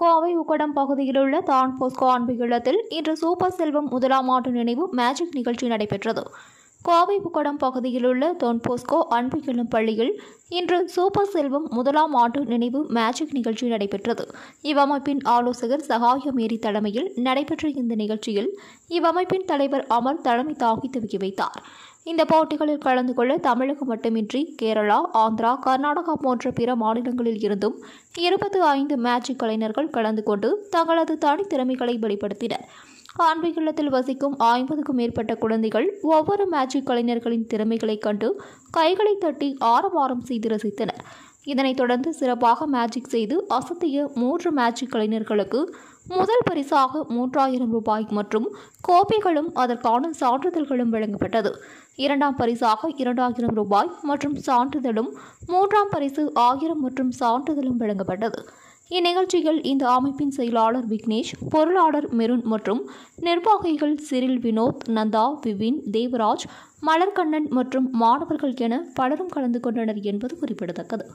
கோவை உக்கடம் பகுதியில் உள்ள தான் போஸ்கோ அன்பு இல்லத்தில் இன்று சூப்பர் செல்வம் முதலாம் ஆண்டு நினைவு மேஜிக் நிகழ்ச்சி நடைபெற்றது கோவை உக்கடம் பகுதியில் உள்ள தொன் போஸ்கோ அன்பு இல்லம் பள்ளியில் இன்று சூப்பர் செல்வம் முதலாம் ஆண்டு நினைவு மேஜிக் நிகழ்ச்சி நடைபெற்றது இவ்வமைப்பின் ஆலோசகர் சகாய மேரி தலைமையில் நடைபெற்ற இந்த நிகழ்ச்சியில் இவ்வமைப்பின் தலைவர் அமர் தலைமை தாங்கி துவக்கி வைத்தார் இந்த போட்டிகளில் கலந்து கொள்ள தமிழகம் மட்டுமின்றி கேரளா ஆந்திரா கர்நாடகா போன்ற பிற மாநிலங்களில் இருந்தும் இருபத்தி ஐந்து மேஜிக் கலைஞர்கள் கலந்து கொண்டு தங்களது தனித்திறமைகளை வெளிப்படுத்தினர் ஆன்மீக இல்லத்தில் வசிக்கும் ஐம்பதுக்கும் மேற்பட்ட குழந்தைகள் ஒவ்வொரு மேஜிக் கலைஞர்களின் திறமைகளைக் கண்டு கைகளை தட்டி ஆரவாரம் செய்து ரசித்தனர் இதனைத் தொடர்ந்து சிறப்பாக மேஜிக் செய்து அசத்திய மூன்று மேஜிக் கலைஞர்களுக்கு முதல் பரிசாக மூன்றாயிரம் ரூபாய் மற்றும் கோப்பைகளும் அதற்கான சான்றிதழ்களும் வழங்கப்பட்டது இரண்டாம் பரிசாக இரண்டாயிரம் ரூபாய் மற்றும் சான்றிதழும் மூன்றாம் பரிசு ஆயிரம் மற்றும் சான்றிதழும் வழங்கப்பட்டது இந்நிகழ்ச்சியில் இந்த அமைப்பின் செயலாளர் விக்னேஷ் பொருளாளர் மெருன் மற்றும் நிர்வாகிகள் சிரில் வினோத் நந்தா விபின் தேவராஜ் மலர்கண்ணன் மற்றும் மாணவர்கள் என பலரும் கலந்து கொண்டனர் என்பது குறிப்பிடத்தக்கது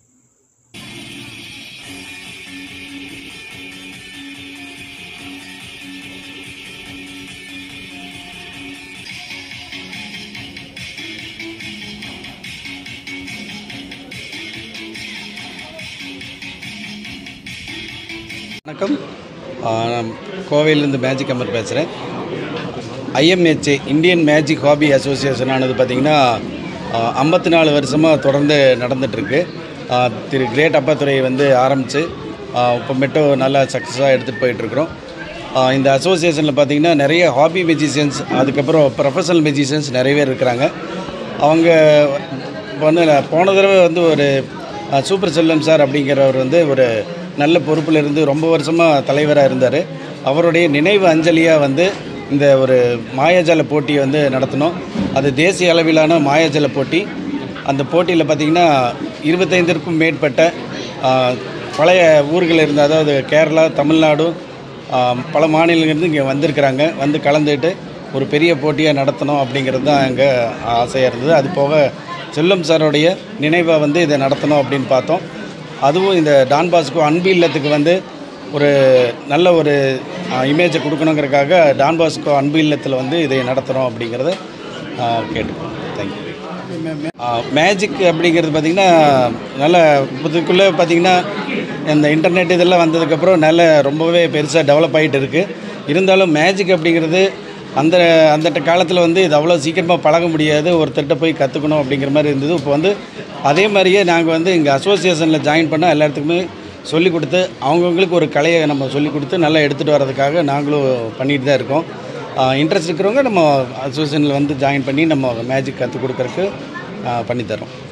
வணக்கம் ஆ, நான் கோவையிலேருந்து மேஜிக் அமர் பேசுகிறேன் ஐஎம்ஹெச்ஏ இந்தியன் மேஜிக் ஹாபி அசோசியேஷனானது பார்த்திங்கன்னா ஐம்பத்தி நாலு வருஷமாக தொடர்ந்து நடந்துகிட்ருக்கு திரு கிரேட் அப்பாத்துறை வந்து ஆரம்பித்து இப்போ மெட்டோ நல்லா சக்ஸஸாக எடுத்துகிட்டு போயிட்டுருக்குறோம் இந்த அசோசியேஷனில் பார்த்திங்கன்னா நிறைய ஹாபி மெஜிஷியன்ஸ் அதுக்கப்புறம் ப்ரொஃபஷனல் மெஜிஷியன்ஸ் நிறைய பேர் இருக்கிறாங்க அவங்க இப்போ வந்து நான் போன தடவை வந்து ஒரு அஹ், சூப்பர் செல்லம் சார் அப்படிங்கிறவர் வந்து ஒரு நல்ல பொறுப்பில் இருந்து ரொம்ப வருஷமாக தலைவராக இருந்தார் அவருடைய நினைவு அஞ்சலியாக வந்து இந்த ஒரு மாயாஜால போட்டியை வந்து நடத்தினோம் அது தேசிய அளவிலான மாயாஜால போட்டி அந்த போட்டியில் பார்த்திங்கன்னா இருபத்தைந்திற்கும் மேற்பட்ட அஹ், பழைய ஊர்கள் இருந்து அதாவது கேரளா தமிழ்நாடு அஹ், பல மாநிலங்கள்லேருந்து இங்கே வந்திருக்கிறாங்க வந்து கலந்துட்டு ஒரு பெரிய போட்டியாக நடத்தணும் அப்படிங்கிறது தான் எங்கள் ஆசையாக இருந்தது அது போக செல்லம் சாரோடைய நினைவை வந்து இதை நடத்தணும் அப்படின்னு பார்த்தோம் அதுவும் இந்த டான் பாஸ்கோ அன்பு இல்லத்துக்கு வந்து ஒரு நல்ல ஒரு இமேஜை கொடுக்கணுங்கிறதுக்காக டான் பாஸ்கோ அன்பு இல்லத்தில் வந்து இதை நடத்துகிறோம் அப்படிங்கிறத கேட்டுக்கோம் தேங்க்யூ மேஜிக் அப்படிங்கிறது பார்த்திங்கன்னா நல்ல இதுக்குள்ளே பார்த்திங்கன்னா இந்த இன்டர்நெட் இதெல்லாம் வந்ததுக்கப்புறம் நல்ல ரொம்பவே பெருசாக டெவலப் ஆகிட்டு இருக்குது இருந்தாலும் மேஜிக் அப்படிங்கிறது அந்த அந்த காலத்தில் வந்து இது அவ்வளோ சீக்கிரமாக பழக முடியாது ஒருத்தர்கிட்ட போய் கற்றுக்கணும் அப்படிங்கிற மாதிரி இருந்தது இப்போ வந்து அதே மாதிரியே நாங்கள் வந்து இங்கே அசோசியேஷனில் ஜாயின் பண்ணால் எல்லாத்துக்குமே சொல்லிக் கொடுத்து அவங்கவுங்களுக்கு ஒரு கலையை நம்ம சொல்லிக் கொடுத்து நல்லா எடுத்துகிட்டு வர்றதுக்காக நாங்களும் பண்ணிட்டு தான் இருக்கோம் இன்ட்ரெஸ்ட் இருக்கிறவங்க நம்ம அசோசியேஷனில் வந்து ஜாயின் பண்ணி நம்ம மேஜிக் கற்றுக் கொடுக்கறதுக்கு பண்ணித்தரோம்